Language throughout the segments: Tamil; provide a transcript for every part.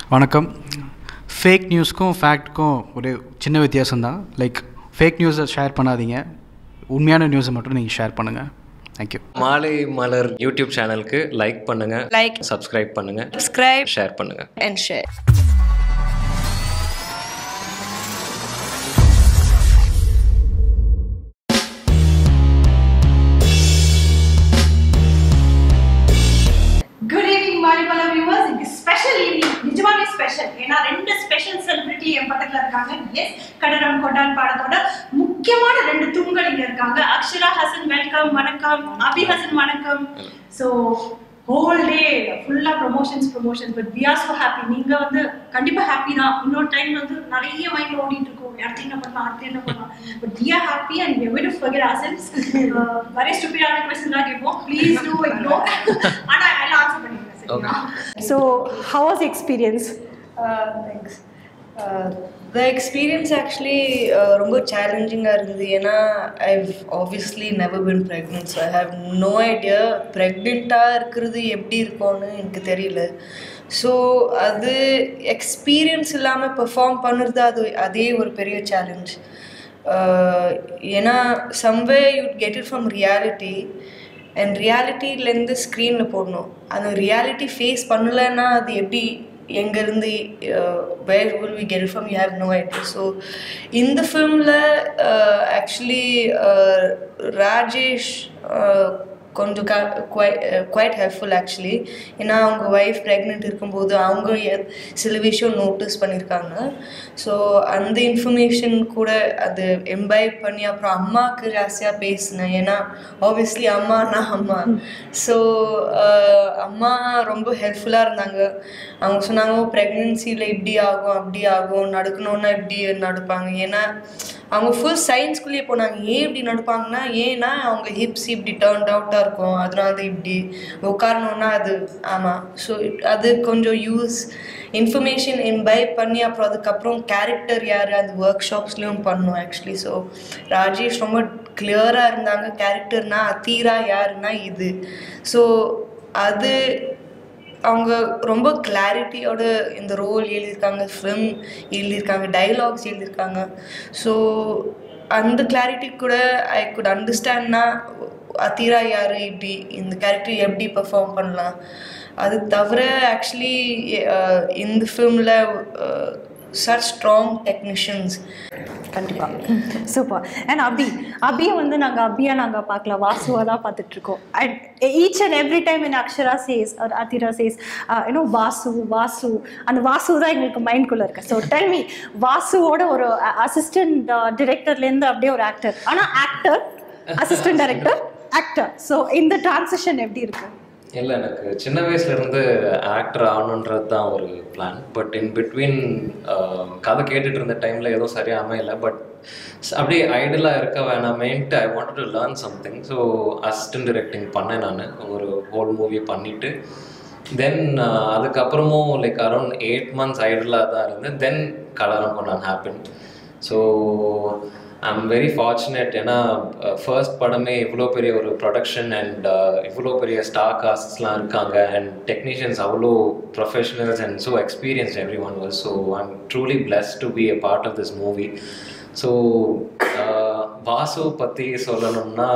வணக்கம் ஃபேக் நியூஸ்க்கும் ஃபேக்ட்க்கும் ஒரு சின்ன வித்தியாசம்தான் லைக் ஃபேக் நியூஸை ஷேர் பண்ணாதீங்க உண்மையான நியூஸை மட்டும் நீங்கள் ஷேர் பண்ணுங்கள் தேங்க்யூ மாலை மலர் யூடியூப் சேனலுக்கு லைக் பண்ணுங்க Like. சப்ஸ்கிரைப் பண்ணுங்க subscribe ஷேர் பண்ணுங்க and share. குட் ஈவினிங் மாலிமலா வியூவர்ஸ் இது ஸ்பெஷல் ஈவினிங் நிஜமாவே ஸ்பெஷல் ஏன்னா ரெண்டு ஸ்பெஷல் செலிபிரிட்டி என் பக்கத்துல இருக்காங்க எஸ் கடரம் கொண்டான் பாடத்தோட முக்கியமான ரெண்டு தூண்கள் இங்க இருக்காங்க அக்ஷரா ஹசன் வெல்கம் வணக்கம் அபி ஹசன் வணக்கம் ஸோ ஹோல் டே ஃபுல்லா promotions promotions but we are so happy நீங்க வந்து கண்டிப்பா ஹாப்பி தான் இன்னொரு டைம் வந்து நிறைய மைண்ட் ஓடிட்டு இருக்கும் அடுத்து என்ன பண்ணலாம் அடுத்து என்ன பண்ணலாம் but we are happy and we will forget ourselves நிறைய ஸ்டூபிடான கொஸ்டின் தான் கேட்போம் ப்ளீஸ் டூ இக்னோர் ஆனா எல்லாம் ஆன்சர் பண்ணிடுங்க சரிங்களா So, how was the experience? Uh, thanks. Uh, the experience actually uh, ரொம்ப சேலஞ்சிங்காக இருந்தது ஏன்னா I've obviously never been pregnant so I have no idea ப்ரெக்னெண்ட்டாக இருக்கிறது எப்படி இருக்கும்னு எனக்கு தெரியல ஸோ அது எக்ஸ்பீரியன்ஸ் இல்லாமல் பெர்ஃபார்ம் பண்ணுறது அது அதே ஒரு பெரிய சேலஞ்ச் ஏன்னா someway you get it from reality and ரியாலிட்டிலேருந்து ஸ்க்ரீனில் போடணும் அந்த ரியாலிட்டி ஃபேஸ் பண்ணலைன்னா அது எப்படி எங்கேருந்து where will we get from you have no idea so இந்த ஃபிலிமில் ஆக்சுவலி ராஜேஷ் uh, கொஞ்சம் குவைட் ஹெல்ப்ஃபுல் ஆக்சுவலி ஏன்னா அவங்க ஒய்ஃப் ப்ரெக்னென்ட் இருக்கும்போது அவங்க எ- சில விஷயம் நோட்டீஸ் பண்ணியிருக்காங்க ஸோ அந்த இன்ஃபர்மேஷன் கூட அது எம்பைப் பண்ணி அப்புறம் அம்மாவுக்கு ஜாஸ்தியாக பேசினேன் ஏன்னா ஆப்வியஸ்லி அம்மா நான் அம்மா ஸோ அம்மா ரொம்ப ஹெல்ப்ஃபுல்லாக இருந்தாங்க அவங்க சொன்னாங்க ப்ரெக்னென்சியில் இப்படி ஆகும் அப்படி ஆகும் நடக்கணுன்னா இப்படி நடப்பாங்க ஏன்னா அவங்க ஃபுல் சயின்ஸ்குள்ளேயே போனாங்க ஏன் இப்படி நடப்பாங்கன்னா ஏன்னா அவங்க ஹிப்ஸ் இப்படி டேர்ன்ட் அவுட்டாக இருக்கும் அதனால தான் இப்படி உட்காரணுன்னா அது ஆமாம் ஸோ அது கொஞ்சம் யூஸ் இன்ஃபர்மேஷன் இம்பைப் பண்ணி அப்புறம் அதுக்கப்புறம் கேரக்டர் யார் அந்த ஒர்க் ஷாப்ஸ்லேயும் பண்ணோம் ஆக்சுவலி ஸோ ராஜேஷ் ரொம்ப கிளியராக இருந்தாங்க கேரக்டர்னா அத்தீரா யாருன்னா இது ஸோ அது அவங்க ரொம்ப கிளாரிட்டியோட இந்த ரோல் எழுதியிருக்காங்க ஃபிலிம் எழுதியிருக்காங்க டைலாக்ஸ் எழுதியிருக்காங்க ஸோ அந்த கிளாரிட்டி கூட ஐ குட் அண்டர்ஸ்டாண்ட்னா அத்தீரா யார் இப்படி இந்த கேரக்டர் எப்படி பெர்ஃபார்ம் பண்ணலாம் அது தவிர ஆக்சுவலி இந்த ஃபிலிமில் சச் ஸ்ட்ராங் டெக்னீஷியன்ஸ் கண்டிப்பா சூப்பர் அண்ட் அபி அபியை வந்து நாங்க அபியா நாங்க பார்க்கல வாசுவா தான் பார்த்துட்டு இருக்கோம் and each and every time in Akshara says ஒரு அதிரா சேஸ் யூனோ வாசு வாசு அந்த வாசு தான் எங்களுக்கு மைண்ட்குள்ள இருக்கு ஸோ டெல் மீ வாசுவோட ஒரு அசிஸ்டன்ட் டிரெக்டர்லேருந்து அப்படியே ஒரு ஆக்டர் ஆனா actor assistant director actor so இந்த டிரான்சிஷன் எப்படி இருக்கு இல்லை எனக்கு சின்ன வயசுல இருந்து ஆக்டர் ஆகணுன்றது தான் ஒரு பிளான் பட் இன் பிட்வீன் கதை கேட்டுட்டு இருந்த டைமில் எதுவும் சரியாக அமையல பட் அப்படியே ஐடலாக இருக்க வேணாமேன்ட்டு I want to learn something so assistant directing பண்ணேன் நான் ஒரு ஹோல் மூவி பண்ணிவிட்டு தென் அதுக்கப்புறமும் லைக் அரௌண்ட் எயிட் மந்த்ஸ் ஐடலாக தான் இருந்தேன் தென் கலரம் கொண்டான் happen so I'm very fortunate ஏன்னா ஃபர்ஸ்ட் படமே இவ்வளோ பெரிய ஒரு ப்ரொடக்ஷன் அண்ட் இவ்வளோ பெரிய ஸ்டார் காஸ்ட்ஸ்லாம் இருக்காங்க அண்ட் டெக்னீஷியன்ஸ் அவ்வளோ professionals and so experience every one was so I'm truly blessed to be a part of this movie so Vasu பற்றி சொல்லணும்னா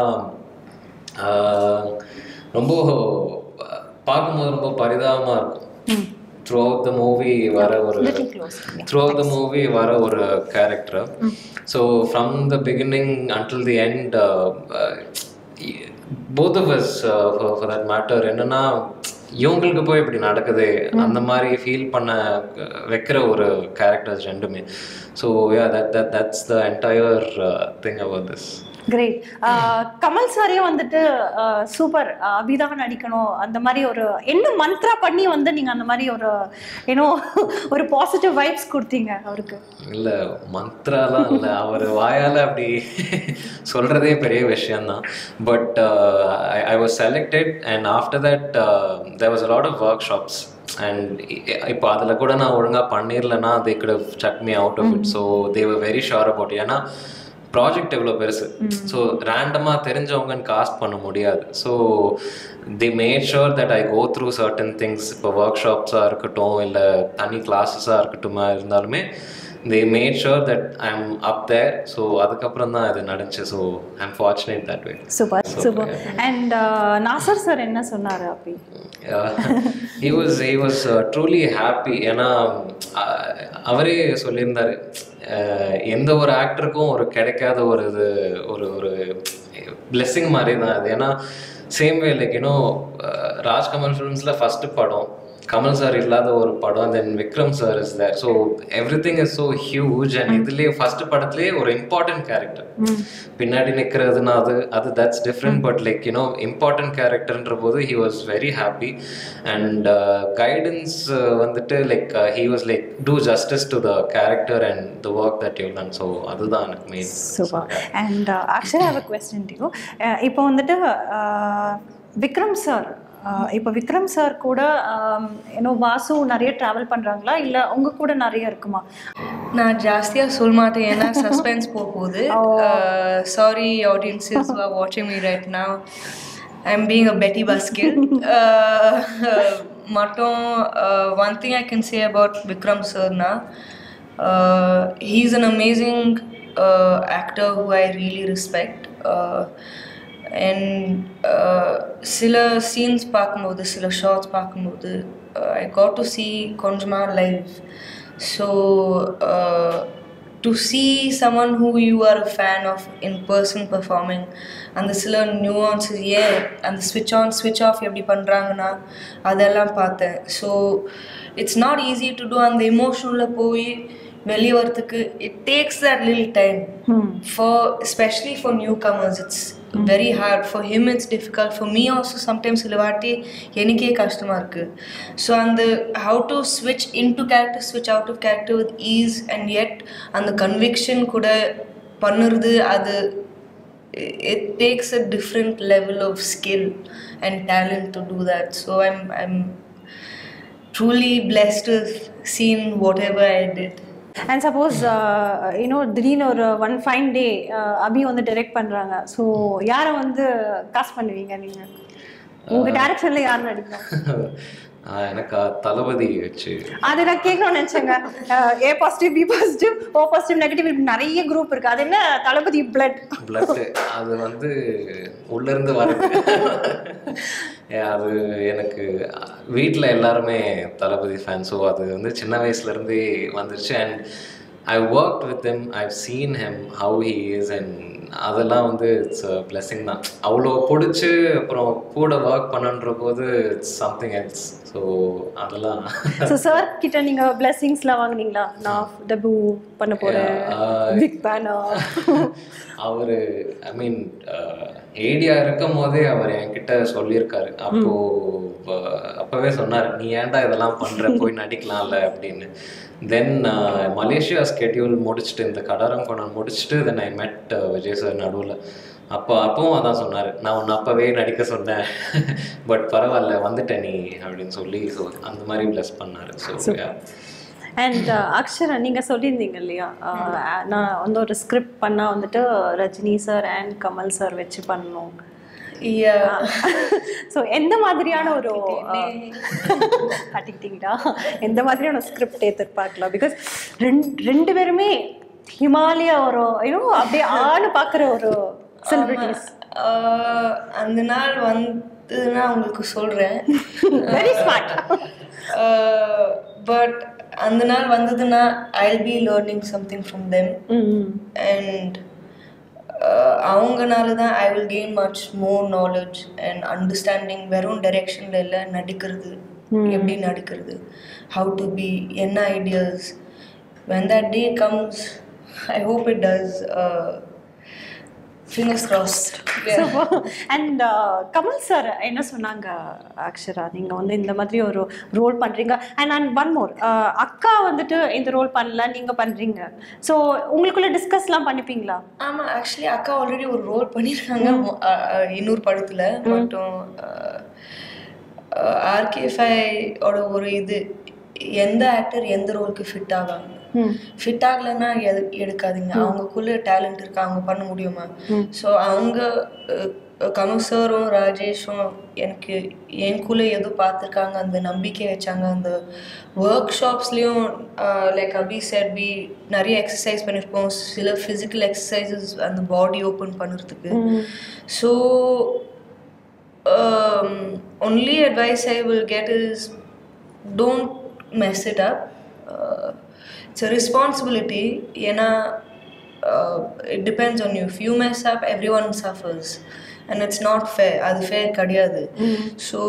ஆஹ், ரொம்ப பார்க்கும்போது ரொம்ப பரிதாபமாக இருக்கும் த்ரூ அவுட் த மூவி வர ஒரு த்ரூ அவுட் த மூவி வர ஒரு character so from the beginning until the end both of us for that matter என்னன்னா இவங்களுக்கு போய் இப்படி நடக்குது அந்த மாதிரி ஃபீல் பண்ண அஹ், வைக்கிற ஒரு கேரக்டர்ஸ் ரெண்டுமே so yeah that that that's the entire thing about this great Kamal சாரே வந்துட்டு சூப்பர் அபிதான் நடிக்கணும் அந்த மாதிரி ஒரு என்ன மந்த்ரா பண்ணி வந்து நீங்க அந்த மாதிரி ஒரு ஏன்னோ ஒரு பாசிட்டிவ் வைப்ஸ் கொடுத்தீங்க அவருக்கு இல்லை மந்த்ராலாம் இல்லை அவர் வாயால் அப்படி சொல்கிறதே பெரிய விஷயம்தான் but I was selected and after that there was lot of workshops and இப்போ அதில் கூட நான் ஒழுங்காக பண்ணிடலன்னா they could shut me out of it so Thevar very sure about ஏன்னா ப்ராஜெக்ட் எவ்வளோ பெருசு ஸோ ரேண்டமாக தெரிஞ்சவங்கன்னு காஸ்ட் பண்ண முடியாது so they made sure that I go through certain things இப்போ ஒர்க் ஷாப்ஸாக இருக்கட்டும் இல்லை தனி கிளாஸஸாக இருக்கட்டுமா இருந்தாலுமே they made sure that I am up there so அதுக்கப்புறம் தான் இது நடந்துச்சு so I am fortunate that way super super and Nassar sir என்ன சொன்னாரு அப்படி he was he was truly happy ஏன்னா அஹ், அவரே சொல்லியிருந்தாரு அஹ், எந்த ஒரு ஆக்டருக்கும் ஒரு கிடைக்காத ஒரு இது ஒரு ஒரு பிளெஸ்ஸிங் மாதிரி தான் அது ஏன்னா same way like you know Rajkamal ஃபிலிம்ஸில் ஃபஸ்ட்டு படம் கமல் சார் இல்லாத ஒரு படம் then Vikram sir is there so every thing is so huge and இதுலேயே ஃபர்ஸ்ட் படத்துலேயே ஒரு இம்பார்ட்டன்ட் கேரக்டர் பின்னாடி நிற்கிறதுனா அது அது that's different but like you know important கேரக்டர்ன்ற போது he was very happy and guidance வந்துட்டு like he was like do justice to the character and the work that you done so அதுதான் எனக்கு main super and actually how a question to இப்போ வந்துட்டு uh, விக்ரம் சார் இப்போ விக்ரம் சார் கூட ஏன்னோ வாசு நிறைய ட்ராவல் பண்ணுறாங்களா இல்லை உங்க கூட நிறைய இருக்குமா நான் ஜாஸ்தியாக சொல்ல மாட்டேன் ஏன்னா சஸ்பென்ஸ் போக போகுது சாரி ஆடியன்ஸஸ் ஆர் வாட்சிங் me right now I am being a petty பஸ்கில் மட்டும் one thing I can say about Vikram சார்னா he is an amazing actor who I really respect and சில சீன்ஸ் பார்க்கும்போது சில ஷார்ட்ஸ் பார்க்கும்போது ஐ காட் டு சி கொஞ்சமாக live so to see someone who you are a fan of in person performing அந்த சில நியூவான்ஸஸ் ஏன் அந்த ஸ்விட்ச் ஆன் ஸ்விட்ச் ஆஃப் எப்படி பண்ணுறாங்கன்னா அதெல்லாம் பார்த்தேன் so it's not easy to do அந்த எமோஷனில் போய் வெளியே வரத்துக்கு இட் டேக்ஸ் தட் லில் time for especially for newcomers it's very hard for him it's difficult for me also sometimes சில வாட்டி எனக்கே கஷ்டமாக இருக்குது ஸோ அந்த ஹவு டு ஸ்விட்ச் இன் டு கேரக்டர் ஸ்விட்ச் out of character with is and எட் அந்த கன்விக்ஷன் கூட பண்ணுறது அது it takes a different level of skill and talent to do that so i'm i'm truly blessed to have seen whatever i did and suppose you know திடீர்னு ஒரு ஒன் ஃபைன் டே அபி வந்து டைரக்ட் பண்ணுறாங்க ஸோ யாரை வந்து காசு பண்ணுவீங்க நீங்கள் உங்கள் டேரக்ஷனில் யார் நடிக்கணும் ஆஹ் எனக்கு தளபதி வச்சு அது நான் கேட்கணும்னு நினச்சேங்க A positive B positive O positive negative நிறைய குரூப் இருக்குது அது என்ன தளபதி பிளட் பிளட் அது வந்து உள்ள இருந்து வருது ஏ, அது எனக்கு வீட்டில் எல்லாருமே தளபதி ஃபேன் ஸோ அது வந்து சின்ன வயசுலேருந்தே வந்துருச்சு and I work with him I seen him how he is and அதெல்லாம் வந்து இட்ஸ் பிளெஸிங் தான் அவ்வளோ பிடிச்சி அப்புறம் கூட ஒர்க் பண்ணுன்ற போது இட்ஸ் சம்திங் எல்ஸ் ஸோ அதெல்லாம் ஸோ சார் கிட்ட நீங்க பிளெஸிங்ஸ்லாம் வாங்குனீங்களா நான் டபு பண்ண போறேன் Yeah, பிக் பேனர் அவர் ஐ மீன் ஏடியா இருக்கும் போதே அவர் என்கிட்ட சொல்லியிருக்காரு அப்போ அஹ், அப்பவே சொன்னார் நீ ஏன்டா இதெல்லாம் பண்ற போய் நடிக்கலாம்ல அப்படின்னு தென் மலேசியா ஸ்கெட்யூல் முடிச்சுட்டு இந்த கடாரம் கொண்டான் முடிச்சுட்டு தென் ஐ மெட் விஜய் சார் நடுவில் அப்போ அப்பவும் அதான் சொன்னார் நான் உன்னை அப்போவே நடிக்க சொன்னேன் பட் பரவாயில்ல வந்துட்டேன் நீ அப்படின்னு சொல்லி ஸோ அந்த மாதிரி ப்ளஸ் பண்ணார் ஸோ அண்ட் அக்ஷரா நீங்க சொல்லியிருந்தீங்க இல்லையா uh, நான் வந்து ஒரு ஸ்கிரிப்ட் பண்ணா வந்துட்டு Rajini sir and Kamal sir வச்சு பண்ணணும் yeah ஸோ எந்த மாதிரியான ஒரு கட்டிக்கிட்டீங்களா எந்த மாதிரியான ஸ்கிரிப்ட் எதிர்பார்க்கலாம் பிகாஸ் ரெண்டு ரெண்டு பேருமே ஹிமாலயா ஒரு ஐயோ அப்படியே ஆணு பார்க்குற ஒரு செலிபிரிட்டிஸ் ஆஹ் அந்த நாள் வந்ததுன்னா உங்களுக்கு சொல்கிறேன் வெரி ஸ்மார்ட் பட் அந்த நாள் வந்ததுன்னா I be learning something from them and அவங்கனால தான் I will gain much more knowledge and understanding வெறும் டைரெக்ஷனில் இல்லை நடிக்கிறது எப்படி நடிக்கிறது ஹவு டு பி என்ன ideas when that day comes I hope it does fingers crossed yeah. And Kamal sir என்ன சொன்னாங்க அக்ஷரா நீங்க வந்து இந்த மாதிரி ஒரு ரோல் பண்றீங்க அண்ட் அண்ட் ஒன் மோர் அக்கா வந்துட்டு இந்த ரோல் பண்ணல நீங்க பண்றீங்க ஸோ உங்களுக்குள்ள டிஸ்கஸ்லாம் பண்ணிப்பீங்களா ஆமா ஆக்சுவலி அக்கா ஆல்ரெடி ஒரு ரோல் பண்ணியிருக்காங்க மொ- அஹ் அஹ் இன்னொரு படத்துல மட்டும் ஆர்கே ஓட ஒரு இது எந்த ஆக்டர் எந்த ரோலுக்கு ஃபிட் ஆவாங்க ஃபிட் ஆகலைன்னா எது எடுக்காதீங்க அவங்களுக்குள்ள டேலண்ட் இருக்கு அவங்க பண்ண முடியுமா ஸோ அவங்க கமசரும் ராஜேஷும் எனக்கு எனக்குள்ளே எது பார்த்துருக்காங்க அந்த நம்பிக்கை வச்சாங்க அந்த ஒர்க் ஷாப்ஸ்லேயும் லைக் அபி செட் பி நிறைய எக்ஸசைஸ் பண்ணியிருப்போம் சில ஃபிசிக்கல் எக்ஸசைசஸ் அந்த பாடி ஓப்பன் பண்ணுறதுக்கு so um, only advice I will get is don't mess it up. Uh, it's a responsibility. ஏன்னா uh, it depends on you. If you mess up, everyone suffers. And it's not fair. அது ஃபேர் கிடையாது ஸோ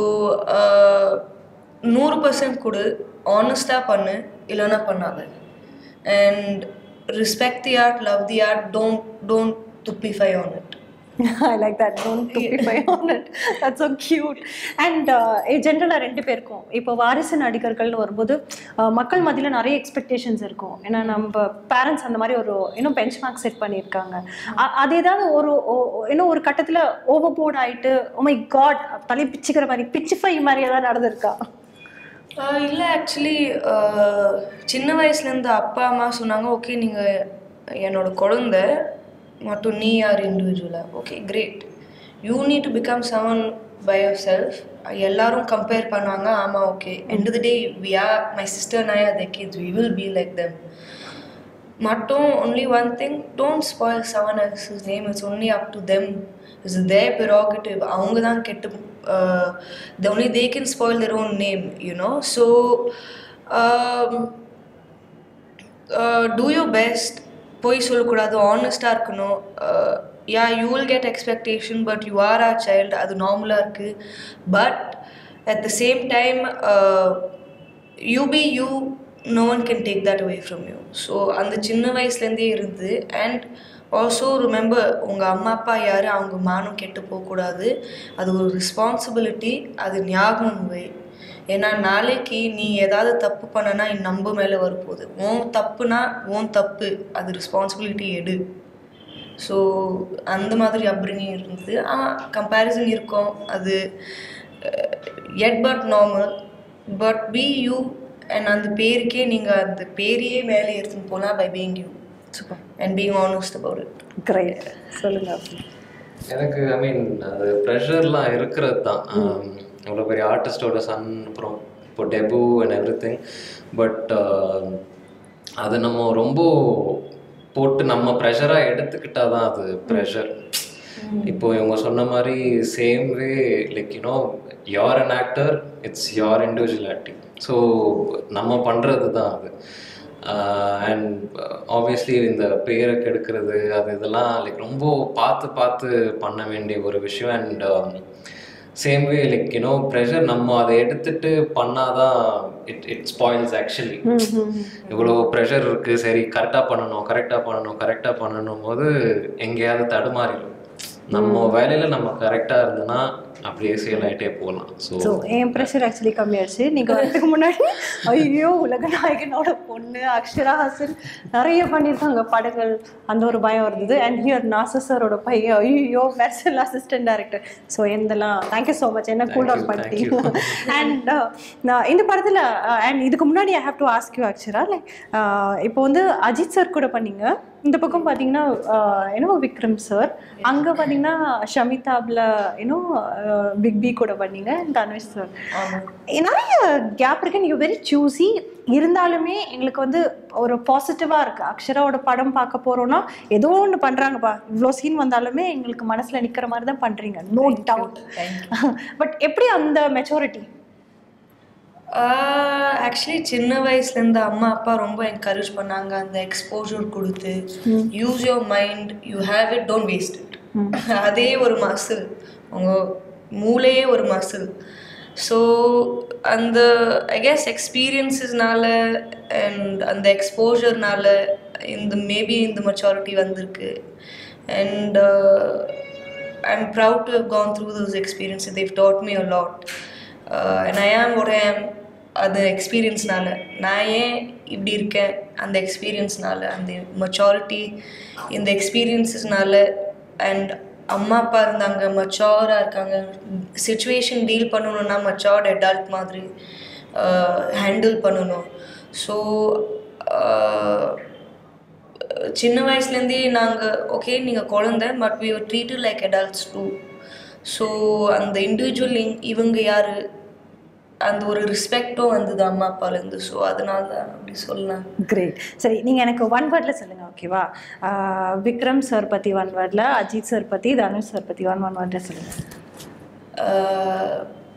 நூறு பர்சன்ட் கொடு ஆனஸ்டாக பண்ணு இல்லைன்னா பண்ணாத and respect the art love the art don't don't துப்பிஃபை on it I like that don't டுபிஃபை on it that's so cute and ஜென்ரலாக ரெண்டு பேருக்கும் இப்போ வாரிசு நடிகர்கள்னு வரும்போது uh, மக்கள் மத்தியில் நிறைய எக்ஸ்பெக்டேஷன்ஸ் இருக்கும் ஏன்னா நம்ம பேரண்ட்ஸ் அந்த மாதிரி ஒரு இன்னும் பெஞ்ச் மார்க் செட் பண்ணியிருக்காங்க அ- அது ஏதாவது ஒரு ஒ- இன்னும் ஒரு கட்டத்தில் ஓவர் போர்ட் ஆயிட்டு ஓ மை காட் தலை பிச்சுக்கிற மாதிரி பிச்சுஃபை மாதிரி ஏதாவது நடந்திருக்கா இல்லை ஆக்சுவலி சின்ன வயசுலேருந்து அப்பா அம்மா சொன்னாங்க ஓகே நீங்கள் என்னோட குழந்தை மட்டும் நீ யார் இண்டிவிஜுவலாக okay great you need to become someone by yourself எல்லாரும் கம்பேர் பண்ணுவாங்க ஆமாம் okay end the day we are my sister நாய் அதே kids we will be like them மட்டும் only one thing don't spoil someone else's name it's only up to them it's they prerogative அவங்க தான் கெட்டு the only they can spoil their own name you know so do your best போய் சொல்லக்கூடாது ஆனஸ்டாக இருக்கணும் yeah you will get expectation but you are are child அது நார்மலாக இருக்குது but at the same time you be you no one can take that away from you so அந்த சின்ன வயசுலேருந்தே இருந்து அண்ட் ஆல்சோ ரிமெம்பர் உங்கள் அம்மா அப்பா யார் அவங்க மானம் கெட்டு போகக்கூடாது அது ஒரு ரெஸ்பான்சிபிலிட்டி அது ஞாபகம் வை ஏன்னா நாளைக்கு நீ ஏதாவது தப்பு பண்ணனா என் நம்ப மேலே வரப்போகுது உன் தப்புனா உன் தப்பு அது ரெஸ்பான்சிபிலிட்டி எடு ஸோ அந்த மாதிரி அப்ரிங்கிங் இருந்தது ஆனால் கம்பேரிசன் இருக்கும் அது at but normal but be you and அந்த பேருக்கே நீங்கள் அந்த பேரையே மேலே எடுத்துன்னு போகலாம் by being you super and being honest about it great சொல்லுங்க எனக்கு ஐ மீன் அது ப்ரெஷர்லாம் இருக்கிறது தான் இவ்வளோ பெரிய ஆர்டிஸ்டோட சன் அப்புறம் இப்போ debut and every thing but அது நம்ம ரொம்ப போட்டு நம்ம ப்ரெஷராக எடுத்துக்கிட்டா தான் அது ப்ரெஷர் இப்போ இவங்க சொன்ன மாதிரி same way like you know you're an actor it's your individuality so நம்ம பண்ணுறது தான் அது அண்ட் ஆப்வியஸ்லி இந்த பேரை கெடுக்கிறது அது இதெல்லாம் லைக் ரொம்ப பார்த்து பார்த்து பண்ண வேண்டிய ஒரு விஷயம் and same way like you know pressure நம்ம அதை எடுத்துட்டு பண்ணாதான் இட் இட் ஸ்பாயில்ஸ் ஆக்சுவலி இவ்வளோ ப்ரெஷர் இருக்குது சரி கரெக்டாக பண்ணணும் கரெக்டாக பண்ணணும் கரெக்டாக பண்ணணும் போது எங்கேயாவது தடுமாறிடும் நம்ம வேலையில் நம்ம கரெக்டாக இருந்தோன்னா அப்படியே சேல் ஆகிட்டே போகலாம் ஸோ ஸோ என் ப்ரெஷர் ஆக்சுவலி கம்மியாச்சு நீங்கள் வரதுக்கு முன்னாடி ஐயோ உலக நாயகனோட பொண்ணு அக்ஷரா ஹாசன் நிறைய பண்ணியிருக்காங்க படங்கள் அந்த ஒரு பயம் இருந்தது அண்ட் ஹியர் நாசர் சாரோட பையன் ஐயோ மெர்சல் அசிஸ்டன்ட் டைரக்டர் ஸோ எந்தெல்லாம் தேங்க்யூ ஸோ மச் என்ன cool down Thank you, thank பண்ணிட்டீங்க அண்ட் நான் இந்த படத்தில் அண்ட் இதுக்கு முன்னாடி I have to ask you ஆக்சுவலா லைக் இப்போ வந்து அஜித் சார் கூட பண்ணீங்க இந்த பக்கம் பார்த்தீங்கன்னா ஏன்னோ விக்ரம் சார் அங்கே பார்த்தீங்கன்னா ஷமிதாப்ல ஏன்னோ பிக் பி கூட பண்ணீங்க தனுஷ் சார் நிறைய கேப் இருக்கு நீங்கள் வெரி சூஸி இருந்தாலுமே எங்களுக்கு வந்து ஒரு பாசிட்டிவாக இருக்குது அக்ஷராவோட படம் பார்க்க போகிறோன்னா ஏதோ ஒன்று பண்ணுறாங்கப்பா இவ்வளோ சீன் வந்தாலுமே எங்களுக்கு மனசில் நிற்கிற மாதிரி தான் பண்ணுறீங்க நோ டவுட் பட் எப்படி அந்த மெச்சூரிட்டி ஆக்சுவலி சின்ன வயசுலேருந்து அம்மா அப்பா ரொம்ப என்கரேஜ் பண்ணாங்க அந்த எக்ஸ்போஜர் கொடுத்து use your mind you have it don't waste it அதே ஒரு மசில் உங்கள் மூளையே ஒரு மசில் ஸோ அந்த ஐ கெஸ் எக்ஸ்பீரியன்ஸஸ்னால அண்ட் அந்த எக்ஸ்போஜர்னால இந்த மேபி இந்த மெச்சாரிட்டி வந்திருக்கு and I'm proud to how gone through those experience they taught me a lot and I am ஒரு ஆம் அது எக்ஸ்பீரியன்ஸ்னால நான் ஏன் இப்படி இருக்கேன் அந்த எக்ஸ்பீரியன்ஸ்னால அந்த மெச்சாரிட்டி இந்த எக்ஸ்பீரியன்ஸஸ்னால அண்ட் அம்மா அப்பா இருந்தாங்க மெச்சோராக இருக்காங்க சுச்சுவேஷன் டீல் பண்ணணும்னா மெச்சோர்ட் அடல்ட் மாதிரி ஹேண்டில் பண்ணணும் ஸோ சின்ன வயசுலேருந்தே நாங்கள் ஓகே நீங்கள் குழந்தை but we were treated like adults too so அந்த இண்டிவிஜுவல் இவங்க யார் அந்த ஒரு ரெஸ்பெக்டும் வந்தது அம்மா அப்பாலேருந்து ஸோ அதனால தான் அப்படி சொல்லலாம் கிரேட் சரி நீங்கள் எனக்கு ஒன் வேர்டில் சொல்லுங்கள் ஓகேவா விக்ரம் சார் பற்றி ஒன் வேர்டில் அஜித் சார் பற்றி தனுஷ் சார் பற்றி ஒன் ஒன் வேர்டில் சொல்லுங்கள் uh,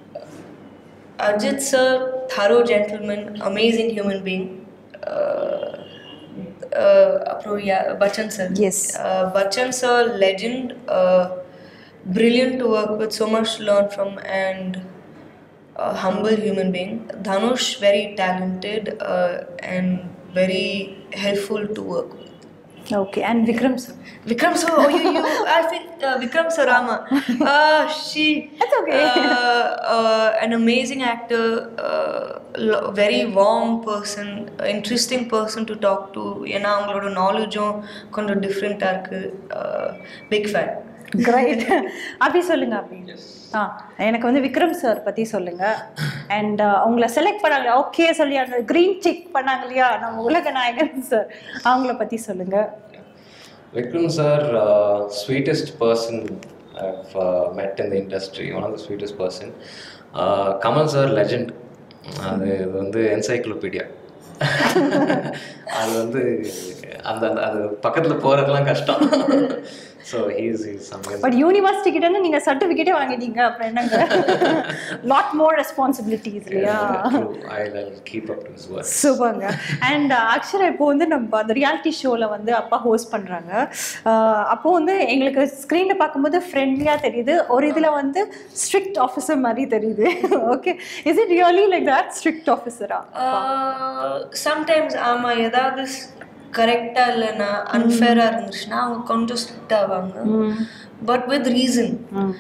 Ajit sir, thorough gentleman, amazing human being. Uh, uh, அப்புறம் யா- Bachchan sir Yes. Bachchan sir legend brilliant to work with so much to learn from and a humble human being dhanush very talented uh, and very helpful to work with okay and Vikram sir Vikram sir, oh, you, you, I think uh, Vikram Sarama. Uh, she. That's okay. Uh, uh, an amazing actor, uh, lo- very warm person, interesting person to talk to. ஏன்னா அவங்களோட நாலேஜும் கொஞ்சம் டிஃப்ரெண்ட்டாக இருக்கு பிக் ஃபேன் கிரேட் அப்படி சொல்லுங்க அப்படி ஆ எனக்கு வந்து விக்ரம் சார் பற்றி சொல்லுங்க அண்ட் அவங்கள செலக்ட் பண்ணாங்க ஓகே சொல்லி அந்த க்ரீன் டிக் பண்ணாங்க இல்லையா நம்ம உலக நாயகன் சார் அவங்கள பற்றி சொல்லுங்க Vikram sir, uh, sweetest person I've uh, met in the industry, one of the sweetest person. Uh, Kamal sir, legend. அது இது வந்து என்சைக்ளோபீடியா அது வந்து அந்த அந்த- அது பக்கத்தில் போகிறதுலாம் கஷ்டம் so he's he's amazing but university கிட்ட இருந்து நீங்க சர்டிஃபிகேட்டே வாங்கிட்டீங்க அப்புறம் என்னங்க லாட் மோர் ரெஸ்பான்சிபிலிட்டிஸ் இல்லையா I keep up to his work சூப்பர்ங்க அண்ட் அக்ஷரா இப்போ வந்து நம்ம அந்த ரியாலிட்டி ஷோவில் வந்து அப்பா ஹோஸ்ட் பண்ணுறாங்க அப்போ வந்து எங்களுக்கு ஸ்க்ரீனில் பார்க்கும்போது ஃப்ரெண்ட்லியாக தெரியுது ஒரு இதில் வந்து ஸ்ட்ரிக்ட் ஆஃபீஸர் மாதிரி தெரியுது okay is it really like that strict ஆஃபீஸரா சம்டைம்ஸ் ஆமாம் ஏதாவது கரெக்டாக இல்லைன்னா அன்ஃபேராக இருந்துச்சுன்னா அவங்க கொஞ்சம் ஸ்ட்ரிக்ட் ஆவாங்க பட் வித் ரீசன்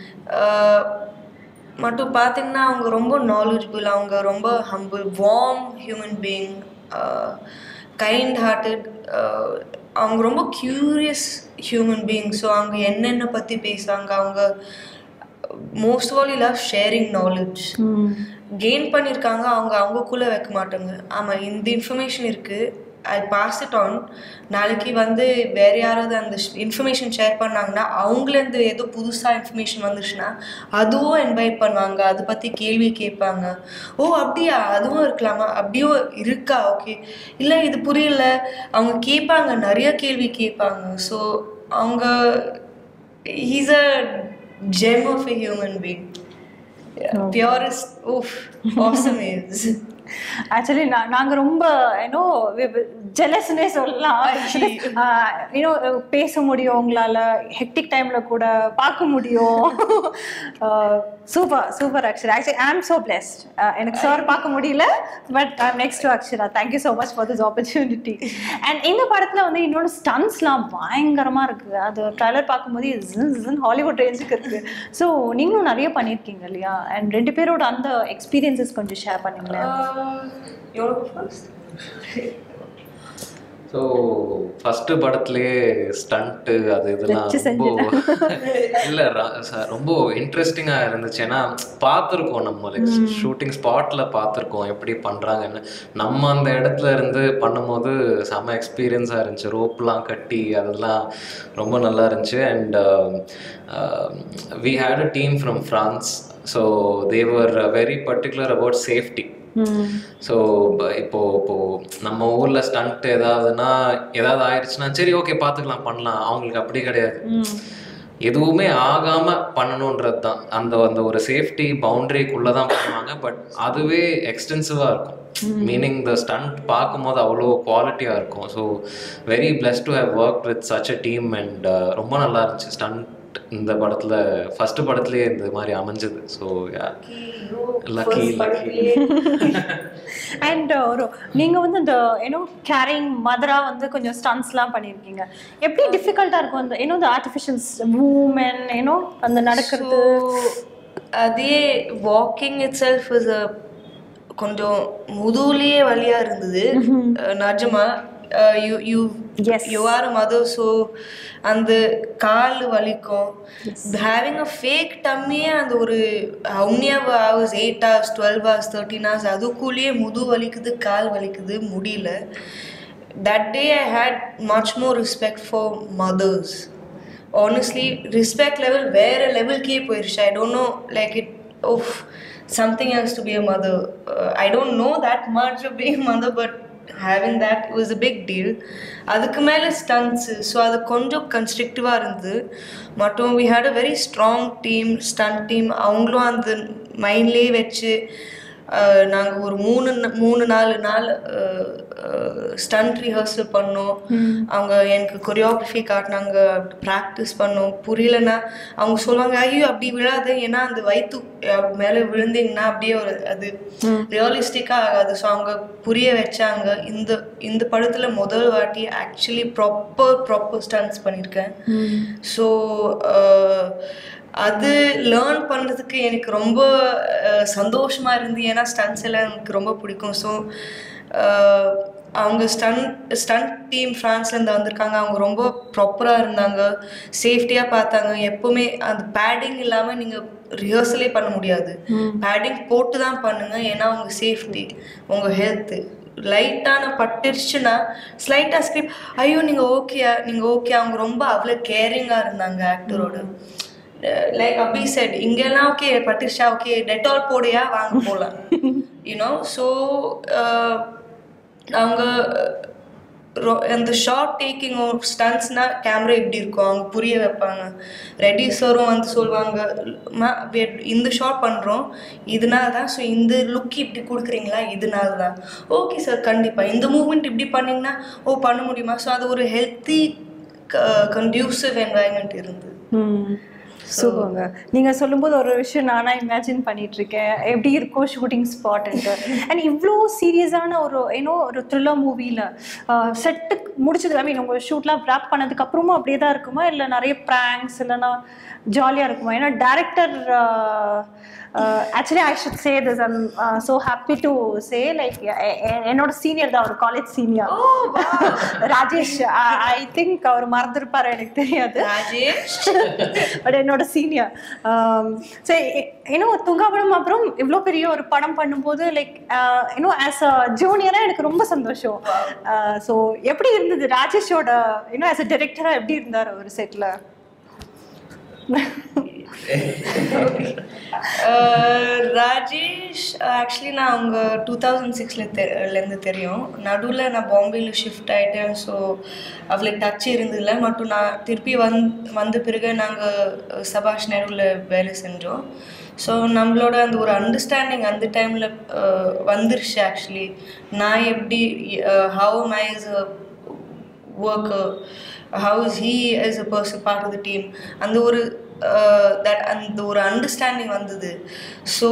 மட்டும் பார்த்தீங்கன்னா அவங்க ரொம்ப நாலேஜபிள் அவங்க ரொம்ப humble warm human being kind hearted அவங்க ரொம்ப க்யூரியஸ் ஹியூமன் பீயிங் ஸோ அவங்க என்னென்ன பற்றி பேசுவாங்க அவங்க most all love sharing knowledge gain பண்ணியிருக்காங்க அவங்க அவங்கக்குள்ளே வைக்க மாட்டாங்க ஆமாம் இந்த இன்ஃபர்மேஷன் இருக்குது ஐ பாஸ் இட் ஆன் நாளைக்கு வந்து வேறு யாராவது அந்த இன்ஃபர்மேஷன் ஷேர் பண்ணாங்கன்னா அவங்களேருந்து ஏதோ புதுசாக இன்ஃபர்மேஷன் வந்துச்சுன்னா அதுவும் இன்வைட் பண்ணுவாங்க அதை பற்றி கேள்வி கேட்பாங்க ஓ அப்படியா அதுவும் இருக்கலாமா அப்படியும் இருக்கா ஓகே இல்லை இது புரியல அவங்க கேட்பாங்க நிறைய கேள்வி கேட்பாங்க ஸோ அவங்க he's a gem of a human being. Yeah, Purest, oof, awesome is. Actually நாங்கள் ரொம்ப ஏன்னோ ஜெலஸ்னே சொல்லலாம் ஏன்னோ பேச முடியும் உங்களால் ஹெக்டிக் டைமில் கூட பார்க்க முடியும் super super Akshara actually I am so blessed எனக்கு சார் பார்க்க முடியல but next to Akshara thank you so much for this opportunity and இந்த படத்தில் வந்து இன்னொரு ஸ்டன்ஸ்லாம் பயங்கரமாக இருக்குது அது ட்ரைலர் பார்க்கும்போது ஜின் ஹாலிவுட் ரேஞ்சுக்கு இருக்குது ஸோ நீங்களும் நிறைய பண்ணியிருக்கீங்க இல்லையா அண்ட் ரெண்டு பேரோட அந்த எக்ஸ்பீரியன்சஸ் கொஞ்சம் ஷேர் பண்ணுங்களேன் Uh, you want to go first? So first படத்துலேயே ஸ்டண்ட்டு அது இதெல்லாம் வச்சு ரொம்ப இல்லை ரொம்ப இன்ட்ரெஸ்டிங்காக இருந்துச்சு ஏன்னா பார்த்துருக்கோம் நம்ம லைக் ஷூட்டிங் ஸ்பாட்டில் பார்த்துருக்கோம் எப்படி பண்ணுறாங்கன்னு நம்ம அந்த இடத்துல இருந்து பண்ணும்போது செம்ம எக்ஸ்பீரியன்ஸாக இருந்துச்சு ரோப்லாம் கட்டி அதெல்லாம் ரொம்ப நல்லா இருந்துச்சு and we had a team from France so Thevar very particular about safety so இப்போ இப்போ நம்ம ஊர்ல ஸ்டண்ட் ஏதாவதுன்னா ஏதாவது ஆயிடுச்சுன்னா சரி ஓகே பார்த்துக்கலாம் பண்ணலாம் அவங்களுக்கு அப்படி கிடையாது எதுவுமே ஆகாம பண்ணணுன்றது தான் அந்த அந்த ஒரு சேஃப்டி பவுண்டரிக்குள்ள தான் பண்ணுவாங்க பட் அதுவே எக்ஸ்டென்சிவா இருக்கும் மீனிங் த ஸ்டண்ட் பார்க்கும்போது அவ்வளோ குவாலிட்டியாக இருக்கும் so very pleased to have work with such a team and ரொம்ப நல்லா இருந்துச்சு ஸ்டண்ட் இந்த படத்தில் ஃபர்ஸ்ட் படத்துலேயே இந்த மாதிரி அமைஞ்சது ஸோ லக்கி லக்கி அண்ட் ஒரு நீங்க வந்து இந்த ஏன்னோ கேரிங் மதரா வந்து கொஞ்சம் ஸ்டன்ஸ்லாம் பண்ணியிருக்கீங்க எப்படி டிஃபிகல்ட்டா இருக்கும் அந்த ஏன்னோ இந்த ஆர்டிஃபிஷியல் மூமென் ஏன்னோ அந்த நடக்கிறது அதே walking itself is a கொஞ்சம் முதுகுலயே வலியா இருந்தது அஹ் நிஜமா you you Yes. You are mother so அந்த கால் வலிக்கும் ஹேவிங் அ ஃபேக் டம்மியே அந்த ஒரு ஹவுனியா hours eight hours twelve hours thirteen hours அதுக்குள்ளேயே முது வலிக்குது கால் வலிக்குது முடியல that day I had much more respect for mothers. Honestly, respect level வேற லெவல்க்கே போயிருச்சு I don't know like it of something else to be a mother. Uh, I don't know that much of being a mother, but having that was a big deal. அதுக்கு மேலே ஸ்டன்ட்ஸு ஸோ அது கொஞ்சம் கன்ஸ்ட்ரக்டிவாக இருந்தது மற்றும் we had a very strong team stunt team அவங்களும் அந்த மைண்ட்லேயே வச்சு நாங்கள் ஒரு மூணு ந- மூணு நாலு நாள் ஸ்டண்ட் ரிஹர்சல் பண்ணோம் அவங்க எனக்கு கொரியோகிராஃபி காட்டினாங்க ப்ராக்டிஸ் பண்ணோம் புரியலன்னா அவங்க சொல்லுவாங்க ஐயோ அப்படி விழாது ஏன்னா அந்த வயிற்று மேலே விழுந்தீங்கன்னா அப்படியே ஒரு அது ரியலிஸ்டிக்காக ஆகாது ஸோ அவங்க புரிய வச்சாங்க இந்த இந்த படத்தில் முதல் வாட்டி ஆக்சுவலி ப்ராப்பர் ப்ராப்பர் ஸ்டன்ட்ஸ் பண்ணியிருக்கேன் ஸோ அது லேர்ன் பண்ணுறதுக்கு எனக்கு ரொம்ப அஹ், சந்தோஷமா இருந்து ஏன்னா ஸ்டன்ஸ் எல்லாம் எனக்கு ரொம்ப பிடிக்கும் ஸோ அவங்க ஸ்டண்ட் ஸ்டண்ட் டீம் ஃப்ரான்ஸ்லேருந்து வந்திருக்காங்க அவங்க ரொம்ப ப்ராப்பராக இருந்தாங்க சேஃப்டியாக பார்த்தாங்க எப்போவுமே அந்த பேடிங் இல்லாமல் நீங்கள் ரிஹர்சலே பண்ண முடியாது பேடிங் போட்டு தான் பண்ணுங்க ஏன்னா உங்க சேஃப்டி உங்கள் ஹெல்த்து லைட்டான பட்டுருச்சுன்னா ஸ்லைட்டாக ஸ்கிரிப்ட் ஐயோ நீங்கள் ஓகே நீங்கள் ஓகே அவங்க ரொம்ப அவ்வளோ கேரிங்காக இருந்தாங்க ஆக்டரோட லைக் அபி செட் இங்கெல்லாம் ஓகே பட்டுருச்சா ஓகே டெட்டால் போடையா வாங்க போகலாம் யூனோ ஸோ அவங்க ரொ- அந்த ஷார்ட் டேக்கிங் ஸ்டன்ஸ்னால் கேமரா இப்படி இருக்கும் அவங்க புரிய வைப்பாங்க ரெடி சாரும் வந்து சொல்லுவாங்க "மா, we- இந்த ஷார்ட் பண்ணுறோம் இதனால தான் ஸோ இந்த லுக் இப்படி கொடுக்குறீங்களா இதனால தான் ஓகே சார் கண்டிப்பாக இந்த மூமெண்ட் இப்படி பண்ணிங்கன்னா ஓ பண்ண முடியுமா ஸோ அது ஒரு ஹெல்த்தி கண்டியூசிவ் என்வாயன்மெண்ட் இருந்து சூப்பருங்க நீங்க சொல்லும்போது ஒரு விஷயம் நானா இமேஜின் பண்ணிட்டு இருக்கேன் எப்படி இருக்கும் ஷூட்டிங் ஸ்பாட்ன்ட்டு அண்ட் இவ்வளோ சீரியஸான ஒரு ஏன்னோ ஒரு த்ரில்லர் மூவியில் செட்டு முடிச்சது ஐ மீன் உங்க ஷூட்லாம் ரேப் பண்ணதுக்கு அப்புறமும் அப்படியே தான் இருக்குமா இல்லை நிறைய ப்ராங்க்ஸ் இல்லைன்னா ஜாலியாக இருக்குமா ஏன்னா director actually I should say this I'm so happy to say like என்னோட சீனியர் தான் ஒரு college senior Rajesh I think அவர் மறந்துருப்பாரு எனக்கு தெரியாது ராஜேஷ் பட் என்னோட சீனியர் சரி இன்னும் துங்காபுரம் அப்புறம் இவ்வளோ பெரிய ஒரு படம் பண்ணும்போது லைக் இன்னும் ஆஸ் அ ஜூனியராக எனக்கு ரொம்ப சந்தோஷம் ஸோ எப்படி இருந்தது ராஜேஷோட இன்னும் ஆஸ் அ டைரக்டராக எப்படி இருந்தார் ஒரு செட்டில் அஹ் ராஜேஷ் ஆக்சுவலி நான் அவங்க டூ தௌசண்ட் சிக்ஸ்லேருந்து தெரியும் நடுவில் நான் பாம்பேயில் ஷிஃப்ட் ஆகிட்டேன் ஸோ அவளுக்கு டச் இருந்ததில்ல மட்டும் நான் திருப்பி வந் வந்த பிறகு நாங்கள் சபாஷ் நேருவில் வேலை செஞ்சோம் ஸோ நம்மளோட அந்த ஒரு அண்டர்ஸ்டாண்டிங் அந்த டைமில் வந்துருச்சு ஆக்சுவலி நான் எப்படி how my is worker how is he as a person part of the team அந்த ஒரு தட் அந்த ஒரு அண்டர்ஸ்டாண்டிங் வந்தது ஸோ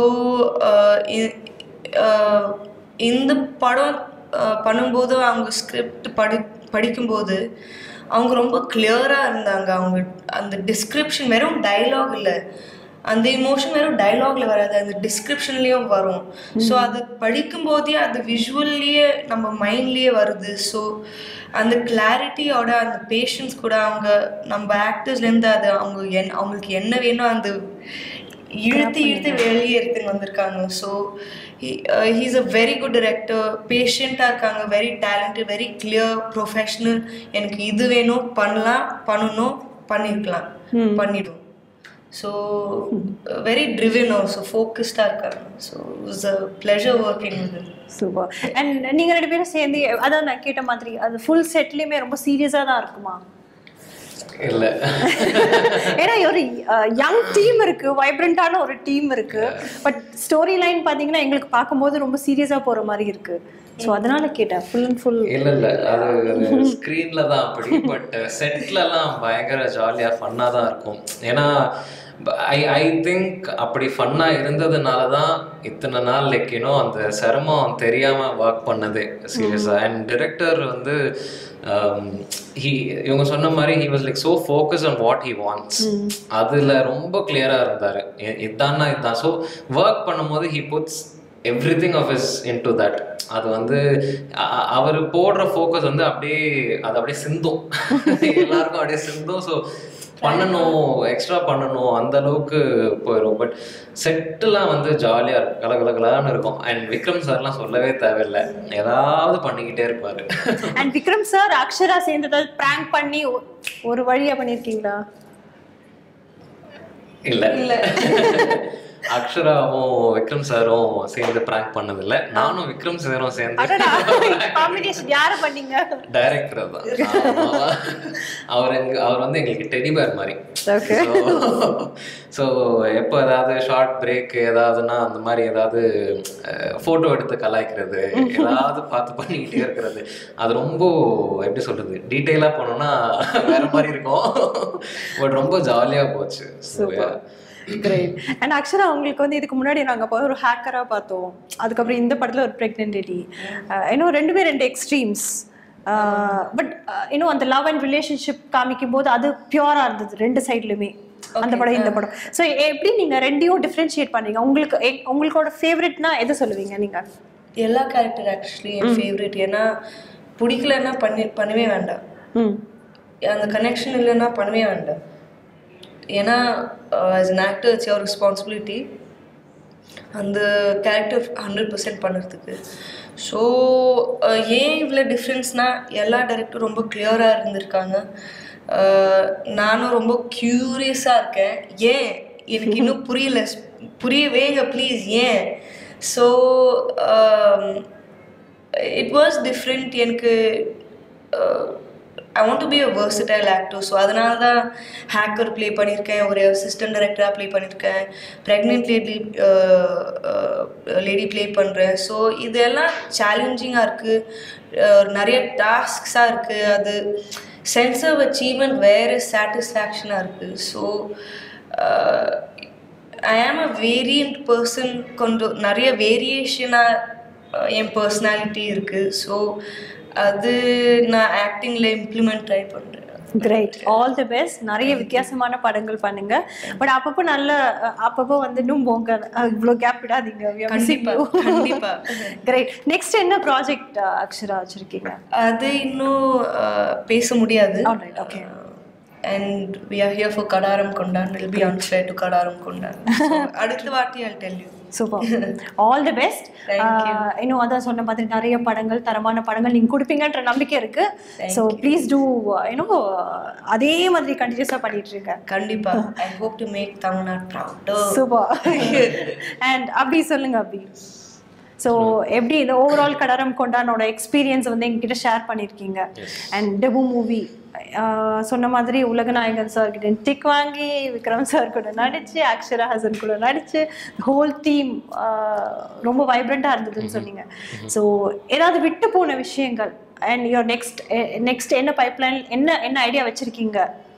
இந்த படம் uh, பண்ணும்போது அவங்க ஸ்கிரிப்ட் படி படிக்கும்போது அவங்க ரொம்ப கிளியராக இருந்தாங்க அவங்க அந்த டிஸ்கிரிப்ஷன் வெறும் டைலாக் இல்லை அந்த இமோஷன் வெறும் டைலாக்ல வராது அந்த டிஸ்கிரிப்ஷன்லேயும் வரும் ஸோ அது படிக்கும்போதே அது விஷுவல்லையே நம்ம மைண்ட்லேயே வருது ஸோ அந்த கிளாரிட்டியோட அந்த பேஷன்ஸ் கூட அவங்க நம்ம ஆக்டர்ஸ்லேருந்து அது அவங்க என் அவங்களுக்கு என்ன வேணும் அந்த இழுத்து இழுத்து வெளியே எடுத்துன்னு வந்திருக்காங்க so he's a very good director பேஷண்ட்டாக இருக்காங்க very talented very clear professional எனக்கு இது வேணும் பண்ணலாம் பண்ணணும் பண்ணியிருக்கலாம் பண்ணிடும் ஸோ வெரி ட்ரிவன் ஆல்சோ ஃபோக்கஸ்டாக இருக்காங்க so it's a pleasure working with super and நீங்கள் ரெண்டு பேரும் சேர்ந்து அதான் நான் கேட்ட மாதிரி அது ஃபுல் செட்லேயுமே ரொம்ப சீரியஸாக தான் இருக்குமா இல்லை ஏன்னா ஒரு யங் டீம் இருக்கு வைப்ரண்டான ஒரு டீம் இருக்கு பட் ஸ்டோரி லைன் பாத்தீங்கன்னா எங்களுக்கு பார்க்கும்போது ரொம்ப சீரியஸா போற மாதிரி இருக்கு ஸோ அதனால கேட்டேன் ஃபுல் அண்ட் ஃபுல் இல்ல இல்ல அது ஸ்க்ரீன்ல தான் அப்படி பட் செட்லலாம் பயங்கர ஜாலியா ஃபன்னா தான் இருக்கும் ஏன்னா ஐ ஐ திங்க் அப்படி ஃபன்னா இருந்ததுனால தான் இத்தனை நாள் லைக் யூனோ அந்த சிரமம் தெரியாம ஒர்க் பண்ணது சீரியஸா அண்ட் டிரெக்டர் வந்து ஹி இவங்க சொன்ன மாதிரி he was like so focus on what he wants அதுல ரொம்ப கிளியரா இருந்தாரு இ- இதான்னா இதுதான் ஸோ ஒர்க் பண்ணும்போது he puts everything of is into that அது வந்து அவர் போடுற ஃபோக்கஸ் வந்து அப்படியே அது அப்படியே சிந்தும் எல்லாருக்கும் அப்படியே சிந்தும் ஸோ பண்ணணும் எக்ஸ்ட்ரா பண்ணணும் அந்த அளவுக்கு போயிடும் பட் செட்டுலாம் வந்து ஜாலியாக இருக்கும் கலகலகலான்னு இருக்கும் அண்ட் விக்ரம் சார்லாம் சொல்லவே தேவையில்லை ஏதாவது பண்ணிக்கிட்டே இருப்பாரு அண்ட் விக்ரம் சார் அக்ஷரா சேர்ந்து ஏதாவது prank பண்ணி ஒ- ஒரு வழியா பண்ணிருக்கீங்களா இல்ல இல்ல அக்ஷராவும் விக்ரம் சாரும் சேர்ந்து பிராங்க் பண்ணதில்ல நானும் விக்ரம் சாரும் சேர்ந்து அடடா காம்பினேஷன் யார பண்ணீங்க டைரக்டர் தான் ஆமா. அவர் எங்க அவர் வந்து எங்களுக்கு டெடிபேர் மாதிரி Okay. ஸோ எப்போ ஏதாவது ஷார்ட் பிரேக் ஏதாவதுன்னா அந்த மாதிரி ஏதாவது ஃபோட்டோ எடுத்து கலாய்க்கிறது ஏதாவது பார்த்து பண்ணிக்கிட்டே இருக்கிறது அது ரொம்ப எப்படி சொல்றது டீட்டெயிலாக போனோம்னா வேற மாதிரி இருக்கும் பட் ரொம்ப ஜாலியாக போச்சு So, yeah. Great and Akshara உங்களுக்கு வந்து இதுக்கு முன்னாடி நாங்க போய் ஒரு ஹேக்கரா பார்த்தோம் அதுக்கப்புறம் இந்த படத்துல ஒரு பிரெக்னென்ட் லேடி இன்னும் ரெண்டுமே ரெண்டு எக்ஸ்ட்ரீம்ஸ் பட் இன்னும் அந்த லவ் அண்ட் ரிலேஷன்ஷிப் காமிக்கும் போது அது பியூரா இருந்தது ரெண்டு சைட்லயுமே அந்த படம் இந்த படம் ஸோ எப்படி நீங்க ரெண்டையும் டிஃப்ரென்ஷியேட் பண்றீங்க உங்களுக்கு எ- உங்களோட ஃபேவரட்னா எதை சொல்லுவீங்க நீங்க எல்லா கேரக்டர் ஆக்சுவலி என் ஃபேவரட் ஏன்னா பிடிக்கலன்னா பண்ணி பண்ணவே வேண்டாம் ம் அந்த கனெக்ஷன் இல்லைன்னா பண்ணவே வேண்டாம் ஏன்னா as an actor it's your responsibility அந்த கேரக்டர் ஹண்ட்ரட் பர்சன்ட் பண்ணுறதுக்கு ஸோ ஏன் இவ்வளோ டிஃப்ரென்ஸ்னால் எல்லா டேரக்டரும் ரொம்ப கிளியராக இருந்திருக்காங்க அஹ், நானும் ரொம்ப க்யூரியஸாக இருக்கேன் ஏன் எனக்கு இன்னும் புரியல புரியவேங்க ப்ளீஸ் ஏன் ஸோ இட் வாஸ் டிஃப்ரெண்ட் எனக்கு I want to be a versatile actor so அதனால தான் ஹேக்கர் ப்ளே பண்ணியிருக்கேன் ஒரு அசிஸ்டன்ட் டைரக்டராக ப்ளே பண்ணியிருக்கேன் ப்ரெக்னென்ட் லேடி லேடி ப்ளே பண்ணுறேன் ஸோ இதெல்லாம் சேலஞ்சிங்காக இருக்குது நிறைய டாஸ்க்ஸாக இருக்குது அது சென்ஸ் ஆஃப் அச்சீவ்மெண்ட் வேறு சாட்டிஸ்ஃபேக்ஷனாக இருக்குது ஸோ ஐ ஆம் அ வேரியண்ட் பர்சன் கொஞ்சம் நிறைய வேரியேஷனாக என் பர்சனாலிட்டி இருக்குது ஸோ அது நான் ஆக்டிங்கில் இம்ப்ளிமெண்ட் ட்ரை பண்ணுறேன் கிரேட் ஆல் தி பெஸ்ட் நிறைய வித்தியாசமான படங்கள் பண்ணுங்க பட் அப்பப்போ நல்ல அஹ், அப்பப்போ வந்து இன்னும் போங்க அஹ், இவ்வளோ கேப் விடாதீங்க கண்டிப்பா, கண்டிப்பா. கிரேட் நெக்ஸ்ட் என்ன ப்ராஜெக்ட் அக்ஷரா வச்சிருக்கீங்க அது இன்னும் அஹ், பேச முடியாது Alright, okay. And we are here for Kadaram Kondan will be on fair to Kadaram Kondan So, அடுத்த வாட்டி I tell you super all the best Thank you. இன்னும் அதான் சொன்ன மாதிரி நிறைய படங்கள் தரமான படங்கள் நீங்க கொடுப்பீங்கன்ற நம்பிக்கை இருக்கு ஸோ ப்ளீஸ் டூ இன்னும் அதே மாதிரி கண்டினியூஸாக பண்ணிட்டு இருங்க கண்டிப்பா I hope to make Tamil Nadu proud super and அப்படி சொல்லுங்க அப்படி ஸோ எப்படி இந்த ஓவரால் கடாரம் கொண்டானோட எக்ஸ்பீரியன்ஸ் வந்து எங்ககிட்ட ஷேர் பண்ணியிருக்கீங்க அண்ட் டெபு மூவி சொன்ன மாதிரி உலகநாயகன் சார் கிட்ட டிக் வாங்கி விக்ரம் சார் கூட நடிச்சு அக்ஷரா ஹசன் கூட நடிச்சு ஹோல் டீம் ரொம்ப வைப்ரண்ட்டாக இருந்ததுன்னு சொன்னீங்க ஸோ ஏதாவது விட்டு போன விஷயங்கள் அண்ட் யுவர் நெக்ஸ்ட் நெக்ஸ்ட் என்ன பைப்லைன் என்ன என்ன ஐடியா வச்சிருக்கீங்க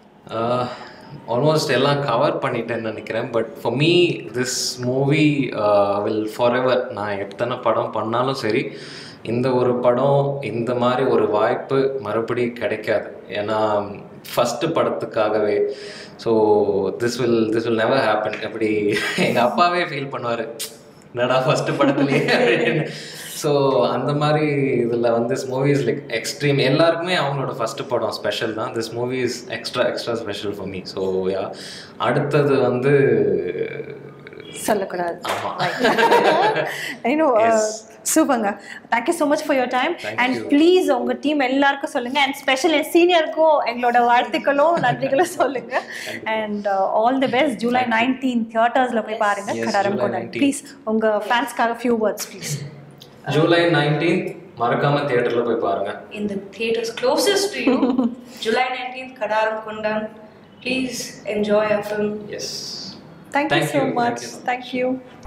ஆல்மோஸ்ட் எல்லாம் கவர் பண்ணிட்டேன்னு நினைக்கிறேன் but for me this movie will forever நான் எத்தனை படம் பண்ணாலும் சரி இந்த ஒரு படம் இந்த மாதிரி ஒரு வாய்ப்பு மறுபடி கிடைக்காது ஏன்னா ஃபஸ்ட்டு படத்துக்காகவே so this will this will never happen எப்படி எங்கள் அப்பாவே ஃபீல் பண்ணுவார் என்னடா ஃபஸ்ட்டு படத்துலேயே அப்படின்னு ஸோ அந்த மாதிரி இதில் வந்து this movie is like extreme எல்லாருக்குமே அவங்களோட ஃபஸ்ட்டு படம் ஸ்பெஷல் தான் this movie is extra extra special for me so yeah அடுத்தது வந்து சொல்லக்கூடாது ஆமாம் இன்னும் Yes. சூப்பர்ங்க thank you so much for your time Thank and you. Please உங்க டீம் எல்லாருக்கும் சொல்லுங்க அண்ட் ஸ்பெஷல் என் சீனியருக்கும் எங்களோட வாழ்த்துக்களும் நன்றிகளும் சொல்லுங்க and all the best July nineteen தியேட்டர்ஸ்ல போய் பாருங்க Yes, கடாரம் July கொண்டாடு 19. ப்ளீஸ் உங்க ஃபேன்ஸ்க்காக few words please July nineteenth மறக்காம தியேட்டரில் போய் பாருங்க in the theaters closest to you. July 19th, Kadaram Kundan. Please enjoy our film. Yes thank you Thank so you, thank much you so much. Thank you